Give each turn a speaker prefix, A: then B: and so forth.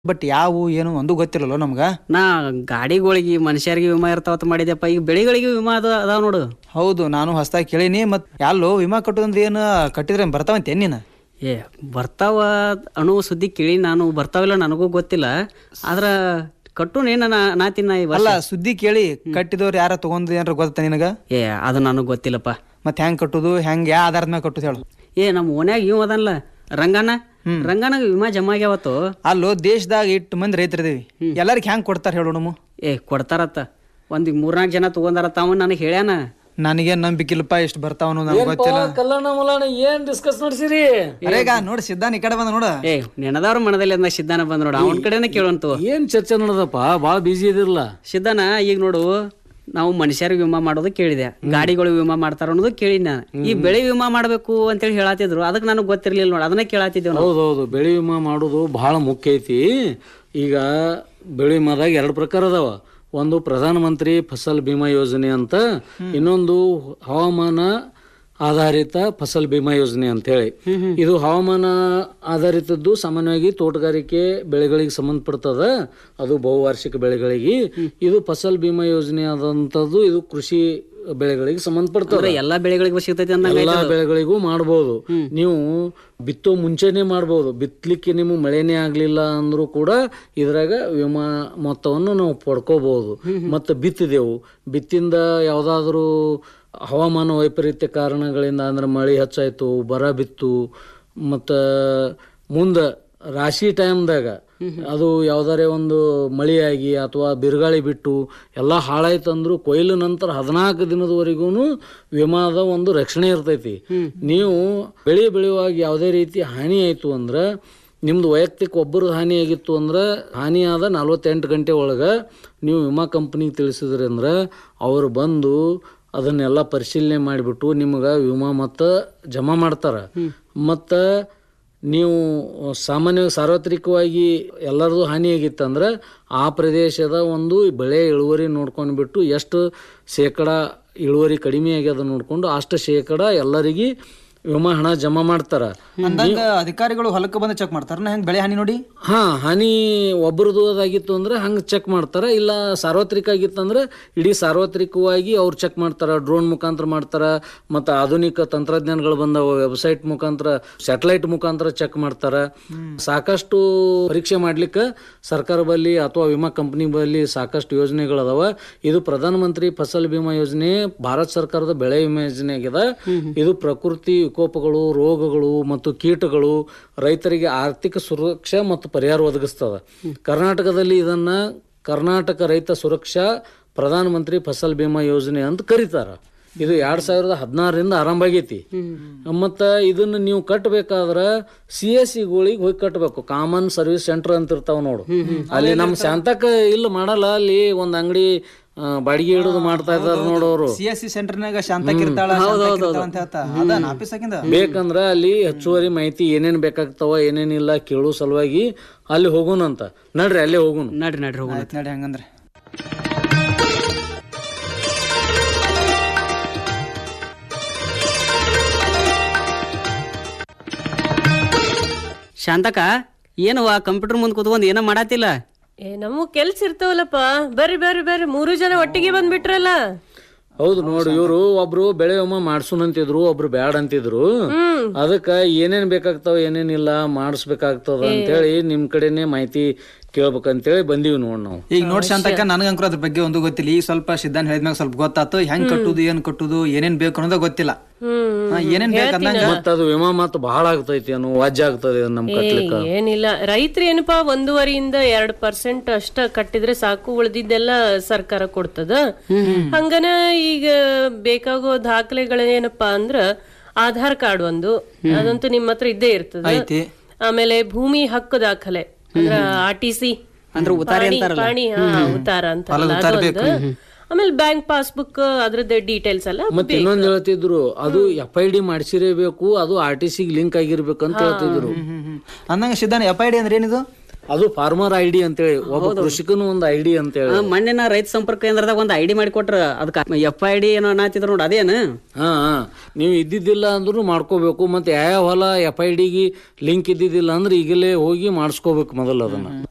A: But ಯಾವ ಏನು ಒಂದು ಗೊತ್ತಿರಲ್ಲ ನಮ್ಗ
B: ನಾ ಗಾಡಿಗಳಿಗೆ ಮನುಷ್ಯರಿಗೆ ವಿಮಾ ಇರ್ತಾವತ್ ಮಾಡಿದ್ಯಪ್ಪ ಈಗ ಬೆಳೆಗಳಿಗೆ ವಿಮಾ ಅದ ಅದಾವ ನೋಡು
A: ಹೌದು ನಾನು ಹೊಸ್ದಾಗಿ ಕೇಳೀನಿ ಮತ್ ಯಾಲ್ಲೋ ವಿಮಾ ಕಟ್ಟೋದಂದ್ರೆ ಏನು ಕಟ್ಟಿದ್ರೆ ಬರ್ತಾವಂತೆ ನೀನು
B: ಏ ಬರ್ತಾವ ಅನ್ನೋ ಸುದ್ದಿ ಕೇಳಿ ನಾನು ಬರ್ತಾವಿಲ್ಲ ನನಗೂ ಗೊತ್ತಿಲ್ಲ ಆದ್ರ ಕಟ್ಟು ಏನ ನಾತಿನ ಈ ವರ್ಷ
A: ಅಲ್ಲ ಸುದ್ದಿ ಕೇಳಿ ಕಟ್ಟಿದವ್ರು ಯಾರ ತಗೊಂಡ್ ಏನಾರ ಗೊತ್ತ ನಿನಗ
B: ಏ ಅದು ನನಗೆ ಗೊತ್ತಿಲ್ಲಪ್ಪ
A: ಮತ್ ಹೆಂಗ್ ಕಟ್ಟುದು ಹೆಂಗ್ ಯಾ ಆಧಾರದ ಮ್ಯಾಗ ಕಟ್ಟುದು ಹೇಳು
B: ಏ ನಮ್ಮ ಓನ್ಯಾಗ ಇವ್ ಅದನ್ಲ ರಂಗನ ರಂಗನಾಗ ವಿಮಾ ಜಮಾ ಆಗ್ಯಾವತ್ತು
A: ಅಲ್ಲೋ ದೇಶದಾಗ ಇಟ್ಟು ಮಂದಿ ರೈತರಿದೀವಿ ಎಲ್ಲರಿಗೆ ಹೆಂಗ್ ಕೊಡ್ತಾರ ಹೇಳು ನಮ್ಮ
B: ಏ ಕೊಡ್ತಾರತ್ತ ಒಂದ್ ಮೂರ್ನಾಲ್ಕು ಜನ ತಗೊಂಡಾರತ್ತ ಅವ ನನಗೆ ಹೇಳ್ಯಾನ
A: ನನಗೇನ್ ನಂಬಿಕಿಲ್ಲಪ್ಪ ಎಷ್ಟು ಬರ್ತಾವ ಅನ್ನೋದು ನನಗೆ ಗೊತ್ತಿಲ್ಲ
C: ಕಲ್ಯಾಣ ಮಲಾಣ ಏನ್ ಡಿಸ್ಕಸ್ ನಡೆಸಿರಿ
A: ಅರೇಗ ನೋಡ್ ಸಿದ್ಧಾನ್ ಈ ಕಡೆ ಬಂದ ನೋಡ
B: ಏ ನೆನದವ್ರ ಮನದಲ್ಲಿ ಅಂದ ಸಿದ್ಧಾನ ಬಂದ್ ನೋಡು ಅವನ ಕಡೆನೇ ಕೇಳಂತು
C: ಏನ್ ಚರ್ಚೆ ನಡೆದಪ್ಪ ಬಾಳ ಬಿಜಿ ಇದಿರಲ್ಲ
B: ಸಿದ್ಧಾನ ಈಗ ನೋಡು ನಾವು ಮನುಷ್ಯರಿಗೆ ವಿಮಾ ಮಾಡೋದು ಕೇಳಿದೆ ಗಾಡಿಗಳು ವಿಮಾ ಮಾಡ್ತಾರ ಅನ್ನೋದು ಕೇಳಿದ್ ನಾನು ಈ ಬೆಳೆ ವಿಮಾ ಮಾಡ್ಬೇಕು ಅಂತೇಳಿ ಹೇಳತ್ತಿದ್ರು ಅದಕ್ಕೆ ನನಗೆ ಗೊತ್ತಿರ್ಲಿಲ್ಲ ನೋಡಿ ಅದನ್ನ ಕೇಳತ್ತಿದ್ದೇವೆ ನಾವು
C: ಹೌದೌದು ಬೆಳೆ ವಿಮಾ ಮಾಡೋದು ಬಹಳ ಮುಖ್ಯ ಐತಿ ಈಗ ಬೆಳೆ ವಿಮಾದಾಗ ಎರಡು ಪ್ರಕಾರ ಅದಾವ ಒಂದು ಪ್ರಧಾನ ಮಂತ್ರಿ ಫಸಲ್ ಬಿಮಾ ಯೋಜನೆ ಅಂತ ಇನ್ನೊಂದು ಹವಾಮಾನ ಆಧಾರಿತ ಫಸಲ್ ಬಿಮಾ ಯೋಜನೆ ಅಂತ ಹೇಳಿ ಇದು ಹವಾಮಾನ ಆಧಾರಿತದ್ದು ಸಾಮಾನ್ಯವಾಗಿ ತೋಟಗಾರಿಕೆ ಬೆಳೆಗಳಿಗೆ ಸಂಬಂಧಪಡ್ತದ ಅದು ಬಹುವಾರ್ಷಿಕ ಬೆಳೆಗಳಿಗೆ ಇದು ಫಸಲ್ ಬಿಮಾ ಯೋಜನೆ ಆದಂತದ್ದು ಇದು ಕೃಷಿ ಬೆಳೆಗಳಿಗೆ ಸಂಬಂಧಪಡ್ತದ
B: ಅಂದ್ರೆ ಎಲ್ಲಾ ಬೆಳೆಗಳಿಗೂ ಸಿಗ್ತೈತಿ ಅಂದಂಗ
C: ಎಲ್ಲಾ ಬೆಳೆಗಳಿಗೂ ಮಾಡ್ಬೋದು ನೀವು ಬಿತ್ತೋ ಮುಂಚೆನೆ ಮಾಡ್ಬೋದು ಬಿತ್ತಲಿಕ್ಕೆ ನಿಮಗೆ ಮಳೆನೇ ಆಗ್ಲಿಲ್ಲ ಅಂದ್ರೂ ಕೂಡ ಇದ್ರಾಗ ವಿಮಾ ಮೊತ್ತವನ್ನು ನಾವು ಪಡ್ಕೋಬಹುದು ಮತ್ತು ಬಿತ್ತಿದೆವು ಬಿತ್ತಿಂದ ಯಾವ್ದಾದ್ರು ಹವಾಮಾನ ವೈಪರೀತ್ಯ ಕಾರಣಗಳಿಂದ ಅಂದ್ರೆ ಮಳೆ ಹೆಚ್ಚಾಯ್ತು ಬರ ಬಿತ್ತು ಮತ್ತು ಮುಂದೆ ರಾಶಿ ಟೈಮ್ದಾಗ ಅದು ಯಾವ್ದಾರೇ ಒಂದು ಮಳೆಯಾಗಿ ಅಥವಾ ಬಿರುಗಾಳಿ ಬಿಟ್ಟು ಎಲ್ಲ ಹಾಳಾಯ್ತು ಅಂದ್ರು ಕೊಯ್ಲು ನಂತರ ಹದಿನಾಲ್ಕು ದಿನದವರೆಗೂ ವಿಮಾದ ಒಂದು ರಕ್ಷಣೆ ಇರ್ತೈತಿ ನೀವು ಬೆಳೆ ಬೆಳೆಯುವಾಗ ಯಾವುದೇ ರೀತಿ ಹಾನಿ ಆಯ್ತು ಅಂದ್ರೆ ನಿಮ್ದು ವೈಯಕ್ತಿಕ ಒಬ್ಬರು ಹಾನಿ ಆಗಿತ್ತು ಅಂದ್ರೆ ಹಾನಿಯಾದ ನಲ್ವತ್ತೆಂಟು ಗಂಟೆ ಒಳಗೆ ನೀವು ವಿಮಾ ಕಂಪ್ನಿಗೆ ತಿಳಿಸಿದ್ರಿ ಅಂದ್ರೆ ಅವರು ಬಂದು ಅದನ್ನೆಲ್ಲ ಪರಿಶೀಲನೆ ಮಾಡಿಬಿಟ್ಟು ನಿಮ್ಗೆ ವಿಮಾ ಮೊತ್ತ ಜಮಾ ಮಾಡ್ತಾರೆ ಮತ್ತು ನೀವು ಸಾಮಾನ್ಯವಾಗಿ ಸಾರ್ವತ್ರಿಕವಾಗಿ ಎಲ್ಲರದು ಹಾನಿಯಾಗಿತ್ತಂದ್ರೆ ಆ ಪ್ರದೇಶದ ಒಂದು ಬೆಳೆ ಇಳುವರಿ ನೋಡ್ಕೊಂಡ್ಬಿಟ್ಟು ಎಷ್ಟು ಶೇಕಡ ಇಳುವರಿ ಕಡಿಮೆ ಆಗ್ಯದ ನೋಡ್ಕೊಂಡು ಅಷ್ಟು ಶೇಕಡ ಎಲ್ಲರಿಗೆ ವಿಮಾ ಹಣ ಜಮಾ ಮಾಡ್ತಾರ
A: ಅಂದಂಗ ಅಧಿಕಾರಿಗಳು ಹೊಲಕ್ಕೆ ಬಂದು ಚೆಕ್ ಮಾಡ್ತಾರ ಹೆಂಗ್ ಬೆಳೆ ಹಾನಿ ನೋಡಿ
C: ಹಾ ಹಾನಿ ಒಬ್ಬರದು ಅದಾಗಿತ್ತು ಅಂದ್ರೆ ಹಂಗೆ ಚೆಕ್ ಮಾಡ್ತಾರ ಇಲ್ಲ ಸಾರ್ವತ್ರಿಕ ಆಗಿತ್ತಂದ್ರೆ ಇಡೀ ಸಾರ್ವತ್ರಿಕವಾಗಿ ಅವ್ರು ಚೆಕ್ ಮಾಡ್ತಾರ ಡ್ರೋನ್ ಮುಖಾಂತರ ಮಾಡ್ತಾರ ಮತ್ತು ಆಧುನಿಕ ತಂತ್ರಜ್ಞಾನಗಳು ಬಂದವ ವೆಬ್ಸೈಟ್ ಮುಖಾಂತರ ಸ್ಯಾಟಲೈಟ್ ಮುಖಾಂತರ ಚೆಕ್ ಮಾಡ್ತಾರ ಸಾಕಷ್ಟು ಪರೀಕ್ಷೆ ಮಾಡ್ಲಿಕ್ಕೆ ಸರ್ಕಾರ ಬಲ್ಲಿ ಅಥವಾ ವಿಮಾ ಕಂಪನಿ ಬಲ್ಲಿ ಸಾಕಷ್ಟು ಯೋಜನೆಗಳದಾವ ಇದು ಪ್ರಧಾನಮಂತ್ರಿ ಫಸಲ್ ಬಿಮಾ ಯೋಜನೆ ಭಾರತ ಸರ್ಕಾರದ ಬೆಳೆ ವಿಮಾ ಯೋಜನೆ ಆಗಿದೆ ಇದು ಪ್ರಕೃತಿ ವಿಕೋಪಗಳು ರೋಗಗಳು ಮತ್ತು ಕೀಟಗಳು ರೈತರಿಗೆ ಆರ್ಥಿಕ ಸುರಕ್ಷಾ ಮತ್ತು ಪರಿಹಾರ ಒದಗಿಸ್ತದ ಕರ್ನಾಟಕದಲ್ಲಿ ಇದನ್ನ ಕರ್ನಾಟಕ ರೈತ ಸುರಕ್ಷಾ ಪ್ರಧಾನಮಂತ್ರಿ ಫಸಲ್ ಬಿಮಾ ಯೋಜನೆ ಅಂತ ಕರೀತಾರ ಇದು ಎರಡ್ ಸಾವಿರದ ಹದಿನಾರರಿಂದ ಆರಂಭ ಆಗೈತಿ ಮತ್ತ ಇದನ್ನ ನೀವು ಕಟ್ಟಬೇಕಾದ್ರ ಸಿ ಎಸ್ ಸಿಗಳಿಗೆ ಹೋಗಿ ಕಟ್ಟಬೇಕು ಕಾಮನ್ ಸರ್ವಿಸ್ ಸೆಂಟರ್ ಅಂತ ಇರ್ತಾವ ನೋಡು ಅಲ್ಲಿ ನಮ್ ಶಾಂತಕ ಇಲ್ಲ ಮಾಡಲ್ಲ ಅಲ್ಲಿ ಒಂದ್ ಅಂಗಡಿ ಆ, ಬಾಡಿಗೆ ಹಿಡಿದು ಮಾಡ್ತಾ ಇದಾರೆ ನೋಡೋರು
A: ಸಿ ಎಸ್ ಸಿ ಸೆಂಟರ್ನಾಗ ಶಾಂತಕಿರ್ತಾಳ ಶಾಂತಕಿರ್ತಾಳ ಅಂತ ಹೇಳ್ತಾ ಅದ ಆಫೀಸ್ ಆಗಿಂದ
C: ಬೇಕಂದ್ರ ಅಲ್ಲಿ ಹೆಚ್ಚುವರಿ ಮಾಹಿತಿ ಏನೇನ್ ಬೇಕಾಗ್ತಾವ ಏನೇನಿಲ್ಲ ಕೇಳೋ ಸಲುವಾಗಿ ಅಲ್ಲಿ ಹೋಗೋಣಂತ ನಡ್ರಿ ಅಲ್ಲೇ ಹೋಗೋಣ
B: ನಡ್ರಿ ನಡ್ರಿ ಹೋಗೋಣ
A: ಆಯ್ತ್ ನಡಿ ಹಂಗಂದ್ರೆ
B: ಶಾಂತಕ ಏನವ ಕಂಪ್ಯೂಟರ್ ಮುಂದೆ ಕುತ್ಕೊಂಡ್ ಏನೋ ಮಾಡತ್ತಿಲ್ಲ
D: ಏ ನಮಗ್ ಕೆಲ್ಸ ಇರ್ತಾವಲ್ಲಪ್ಪ ಬರ್ರಿ ಬರ್ರಿ ಬರ್ರಿ ಮೂರು ಜನ ಒಟ್ಟಿಗೆ ಬಂದ್ಬಿಟ್ರಲ್ಲ
C: ಹೌದು ನೋಡು ಇವರು ಒಬ್ರು ಬೆಳೆ ವಿಮಾ ಮಾಡ್ಸುನ್ ಅಂತಿದ್ರು ಒಬ್ರು ಬ್ಯಾಡ ಅಂತಿದ್ರು ಅದಕ್ಕ ಏನೇನ್ ಬೇಕಾಗ್ತಾವ ಏನೇನಿಲ್ಲ ಮಾಡಿಸ್ಬೇಕಾಗ್ತದ ಅಂತೇಳಿ ನಿಮ್ ಕಡೆನೆ ಮಾಹಿತಿ ಕೇಳ್ಬೇಕಂತೇಳಿ ಬಂದೀವಿ ನೋಡ್ ನಾವು
A: ಈಗ ನೋಡ್ ಶಾಂತಕ್ಕ ನನಗಂಕರು ಅದ್ರ ಬಗ್ಗೆ ಒಂದು ಗೊತ್ತಿಲ್ಲ ಈಗ ಸ್ವಲ್ಪ ಸಿದ್ಧಾನ್ ಹೇಳಿದ್ಮ್ಯಾಗ ಸ್ವಲ್ಪ ಗೊತ್ತಾತು ಹೆಂಗ್ ಕಟ್ಟುದು ಏನ್ ಕಟ್ಟುದು ಏನೇನ್ ಬೇಕು ಅನ್ನೋದ ಗೊತ್ತಿಲ್ಲ ಹಾ, ಏನೇನ್ ಬೇಕು ಅಂದಂಗ
C: ಮತ್ತ ಅದು ವಿಮಾ ಮಾತು ಬಹಳ ಆಗ್ತೈತಿ ಅನ್ನೋ ವಾಜ್ಯ ಆಗ್ತದೆ ಅದು ನಮ್ ಕಟ್ಲಿಕ್ಕ
D: ಏನಿಲ್ಲ ರೈತರು ಏನಪ್ಪಾ ಒಂದೂವರೆಯಿಂದ ಎರಡ್ ಪರ್ಸೆಂಟ್ ಅಷ್ಟ ಕಟ್ಟಿದ್ರೆ ಸಾಕು ಉಳ್ದಿದ್ದೆಲ್ಲ ಸರ್ಕಾರ ಕೊಡ್ತದ ಹಂಗನ ಈಗ ಬೇಕಾಗೋ ದಾಖಲೆಗಳೇನಪ್ಪಾ ಅಂದ್ರ ಆಧಾರ್ ಕಾರ್ಡ್ ಒಂದು ಅದಂತೂ ನಿಮ್ಮ ಹತ್ರ ಇದ್ದೇ ಇರ್ತದ
A: ಐತಿ
D: ಆಮೇಲೆ ಭೂಮಿ ಹಕ್ಕು ದಾಖಲೆ ಅಂದ್ರ ಆರ್ ಟಿ ಸಿ
B: ಅಂದ್ರೆ ಉತ್ತಾರಿ ಅಂತಾರಲ್ಲ
D: ಪಾಣಿ ಹಾ, ಉತ್ತಾರ ಅಂತ ಆಮೇಲೆ ಬ್ಯಾಂಕ್ ಪಾಸ್ಬುಕ್ ಅದ್ರದ್ದು ಡೀಟೇಲ್ಸ್ ಎಲ್ಲ
C: ಮತ್ತೆ ಇನ್ನೊಂದ್ ಹೇಳ್ತಿದ್ರು ಅದು ಎಫ್ ಐ ಡಿ ಮಾಡಿಸಿರೇಬೇಕು ಅದು ಆರ್ ಟಿ ಸಿಗ್ ಲಿಂಕ್ ಆಗಿರ್ಬೇಕು ಅಂತ ಹೇಳ್ತಿದ್ರು
A: ಅಂದಂಗ ಸಿದ್ಧಾನ್ ಎಫ್ ಐ ಡಿ ಅಂದ್ರೆ ಏನಿದು
C: ಅದು ಫಾರ್ಮರ್ ಐ ಡಿ ಅಂತೇಳಿ ಒಬ್ಬ ಕೃಷಿಕನು ಒಂದು ಐ ಡಿ ಅಂತೇಳಿ
B: ಆ, ಮೊನ್ನೆ ನಾ ರೈತ ಸಂಪರ್ಕ ಕೇಂದ್ರದಾಗ ಒಂದು ಐಡಿ ಮಾಡಿ ಕೊಟ್ರ ಅದಕ್ಕೆ ಎಫ್ ಐ ಡಿ ಏನೋ ಅನ್ನತ್ತಿದ್ರು ನೋಡಿ ಅದೇನು
C: ಹಾ ಹಾ. ನೀವು ಇದ್ದಿದ್ದಿಲ್ಲ ಅಂದ್ರೂ ಮಾಡ್ಕೋಬೇಕು ಮತ್ತೆ ಯಾವ ಹೊಲ ಎಫ್ ಐ ಡಿಗೆ ಲಿಂಕ್ ಇದ್ದಿದ್ದಿಲ್ಲ ಅಂದ್ರೆ ಈಗಲೇ ಹೋಗಿ ಮಾಡಿಸ್ಕೋಬೇಕು ಮೊದಲು ಅದನ್ನ